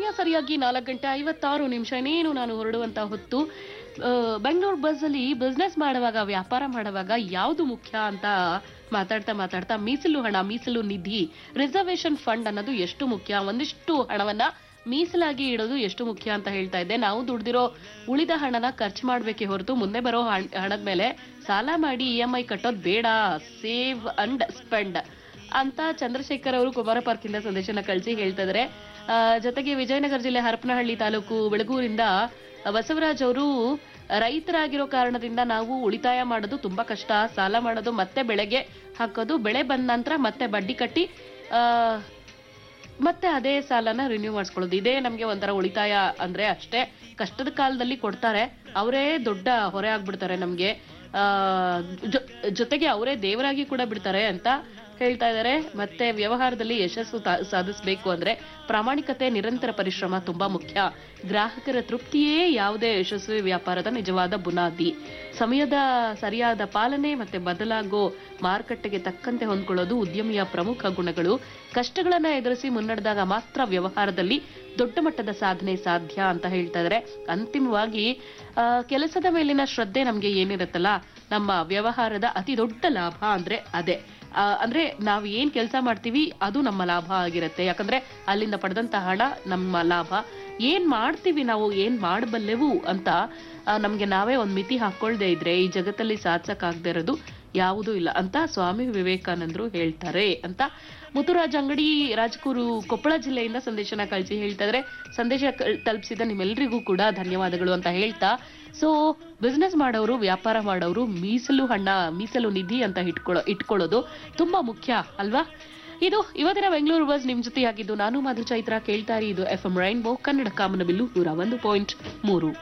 ಸಮಯ ಸರಿಯಾಗಿ ನಾಲ್ಕು ಗಂಟೆ ಐವತ್ತಾರು ನಿಮಿಷ ಇನ್ನೇನು ನಾನು ಹೊರಡುವಂತ ಹೊತ್ತು ಆ, ಬೆಂಗಳೂರು ಬಸ್ ಅಲ್ಲಿ ಬಿಸ್ನೆಸ್ ಮಾಡುವಾಗ ವ್ಯಾಪಾರ ಮಾಡುವಾಗ ಯಾವುದು ಮುಖ್ಯ ಅಂತ ಮಾತಾಡ್ತಾ ಮಾತಾಡ್ತಾ ಮೀಸಲು ಹಣ ಮೀಸಲು ನಿಧಿ ರಿಸರ್ವೇಶನ್ ಫಂಡ್ ಅನ್ನೋದು ಎಷ್ಟು ಮುಖ್ಯ ಒಂದಿಷ್ಟು ಹಣವನ್ನ ಮೀಸಲಾಗಿ ಇಡೋದು ಎಷ್ಟು ಮುಖ್ಯ ಅಂತ ಹೇಳ್ತಾ ಇದ್ದೆ ನಾವು ದುಡ್ದಿರೋ ಉಳಿದ ಹಣನ ಖರ್ಚು ಮಾಡ್ಬೇಕೇ ಹೊರತು ಮುಂದೆ ಬರೋ ಹಣ್- ಹಣದ ಮೇಲೆ ಸಾಲ ಮಾಡಿ ಇ ಎಂ ಐ ಕಟ್ಟೋದು ಬೇಡ ಸೇವ್ ಅಂಡ್ ಸ್ಪೆಂಡ್ ಅಂತ ಚಂದ್ರಶೇಖರ್ ಅವರು ಕುಮಾರ ಪಾರ್ಕ್ ಇಂದ ಸಂದೇಶನ ಕಳಿಸಿ ಹೇಳ್ತಾ ಇದಾರೆ ಆ, ಜೊತೆಗೆ ವಿಜಯನಗರ ಜಿಲ್ಲೆ ಹರಪನಹಳ್ಳಿ ತಾಲೂಕು ಬೆಳಗೂರಿಂದ ಬಸವರಾಜ್ ಅವರು ರೈತರಾಗಿರೋ ಕಾರಣದಿಂದ ನಾವು ಉಳಿತಾಯ ಮಾಡೋದು ತುಂಬಾ ಕಷ್ಟ ಸಾಲ ಮಾಡೋದು ಮತ್ತೆ ಬೆಳೆಗೆ ಹಾಕೋದು ಬೆಳೆ ಬಂದ ನಂತರ ಮತ್ತೆ ಬಡ್ಡಿ ಕಟ್ಟಿ ಆ, ಮತ್ತೆ ಅದೇ ಸಾಲನ ರಿನ್ಯೂ ಮಾಡಿಸ್ಕೊಳ್ಳೋದು ಇದೇ ನಮ್ಗೆ ಒಂಥರ ಉಳಿತಾಯ ಅಂದ್ರೆ ಅಷ್ಟೇ ಕಷ್ಟದ ಕಾಲದಲ್ಲಿ ಕೊಡ್ತಾರೆ ಅವರೇ ದೊಡ್ಡ ಹೊರೆ ಆಗ್ಬಿಡ್ತಾರೆ ನಮ್ಗೆ ಆ ಜೊ- ಜೊತೆಗೆ ಅವರೇ ದೇವರಾಗಿ ಕೂಡ ಬಿಡ್ತಾರೆ ಅಂತ ಹೇಳ್ತಾ ಇದ್ದಾರೆ ಮತ್ತೆ ವ್ಯವಹಾರದಲ್ಲಿ ಯಶಸ್ಸು ತಾ- ಸಾಧಿಸ್ಬೇಕು ಅಂದ್ರೆ ಪ್ರಾಮಾಣಿಕತೆ ನಿರಂತರ ಪರಿಶ್ರಮ ತುಂಬಾ ಮುಖ್ಯ ಗ್ರಾಹಕರ ತೃಪ್ತಿಯೇ ಯಾವುದೇ ಯಶಸ್ವಿ ವ್ಯಾಪಾರದ ನಿಜವಾದ ಬುನಾದಿ ಸಮಯದ ಸರಿಯಾದ ಪಾಲನೆ ಮತ್ತೆ ಬದಲಾಗೋ ಮಾರುಕಟ್ಟೆಗೆ ತಕ್ಕಂತೆ ಹೊಂದ್ಕೊಳ್ಳೋದು ಉದ್ಯಮಿಯ ಪ್ರಮುಖ ಗುಣಗಳು ಕಷ್ಟಗಳನ್ನ ಎದುರಿಸಿ ಮುನ್ನಡೆದಾಗ ಮಾತ್ರ ವ್ಯವಹಾರದಲ್ಲಿ ದೊಡ್ಡ ಮಟ್ಟದ ಸಾಧನೆ ಸಾಧ್ಯ ಅಂತ ಹೇಳ್ತಾ ಇದ್ದಾರೆ ಅಂತಿಮವಾಗಿ ಆ, ಕೆಲಸದ ಮೇಲಿನ ಶ್ರದ್ಧೆ ನಮ್ಗೆ ಏನಿರುತ್ತಲ್ಲ ನಮ್ಮ ವ್ಯವಹಾರದ ಅತಿ ದೊಡ್ಡ ಲಾಭ ಅಂದ್ರೆ ಅದೇ ಆ, ಅಂದ್ರೆ ನಾವ್ ಏನ್ ಕೆಲಸ ಮಾಡ್ತೀವಿ ಅದು ನಮ್ಮ ಲಾಭ ಆಗಿರುತ್ತೆ ಯಾಕಂದ್ರೆ ಅಲ್ಲಿಂದ ಪಡೆದಂತ ಹಣ ನಮ್ಮ ಲಾಭ ಏನ್ ಮಾಡ್ತೀವಿ ನಾವು ಏನ್ ಮಾಡಬಲ್ಲೆವು ಅಂತ ಆ, ನಮ್ಗೆ ನಾವೇ ಒಂದ್ ಮಿತಿ ಹಾಕೊಳ್ದೇ ಇದ್ರೆ ಈ ಜಗತ್ತಲ್ಲಿ ಸಾಧಿಸಕ್ ಆಗದೆ ಇರೋದು ಯಾವುದೂ ಇಲ್ಲ ಅಂತ ಸ್ವಾಮಿ ವಿವೇಕಾನಂದರು ಹೇಳ್ತಾರೆ ಅಂತ ಮುತ್ತುರಾಜ್ ಅಂಗಡಿ ರಾಜಕೂರು ಕೊಪ್ಪಳ ಜಿಲ್ಲೆಯಿಂದ ಸಂದೇಶನ ಕಳಿಸಿ ಹೇಳ್ತಾ ಇದ್ರೆ ಸಂದೇಶ ಕಳ್- ತಲುಪಿಸಿದ ನಿಮ್ಮೆಲ್ಲರಿಗೂ ಕೂಡ ಧನ್ಯವಾದಗಳು ಅಂತ ಹೇಳ್ತಾ ಸೊ ಬಿಸ್ನೆಸ್ ಮಾಡೋರು ವ್ಯಾಪಾರ ಮಾಡೋರು ಮೀಸಲು ಹಣ ಮೀಸಲು ನಿಧಿ ಅಂತ ಇಟ್ಕೊಳ್ಳೋ ಇಟ್ಕೊಳ್ಳೋದು ತುಂಬಾ ಮುಖ್ಯ ಅಲ್ವಾ ಇದು ಇವತ್ತಿನ ಬೆಂಗಳೂರು ಬಸ್ ನಿಮ್ ಜೊತೆಯಾಗಿದ್ದು ನಾನು ಮಧು ಚೈತ್ರ ಕೇಳ್ತಾ ಇರಿ ಇದು ಎಫ್ ಎಂ ರೈನ್ಬೋ ಕನ್ನಡ ಕಾಮನಬಿಲ್ಲು ನೂರ ಒಂದು ಪಾಯಿಂಟ್ ಮೂರು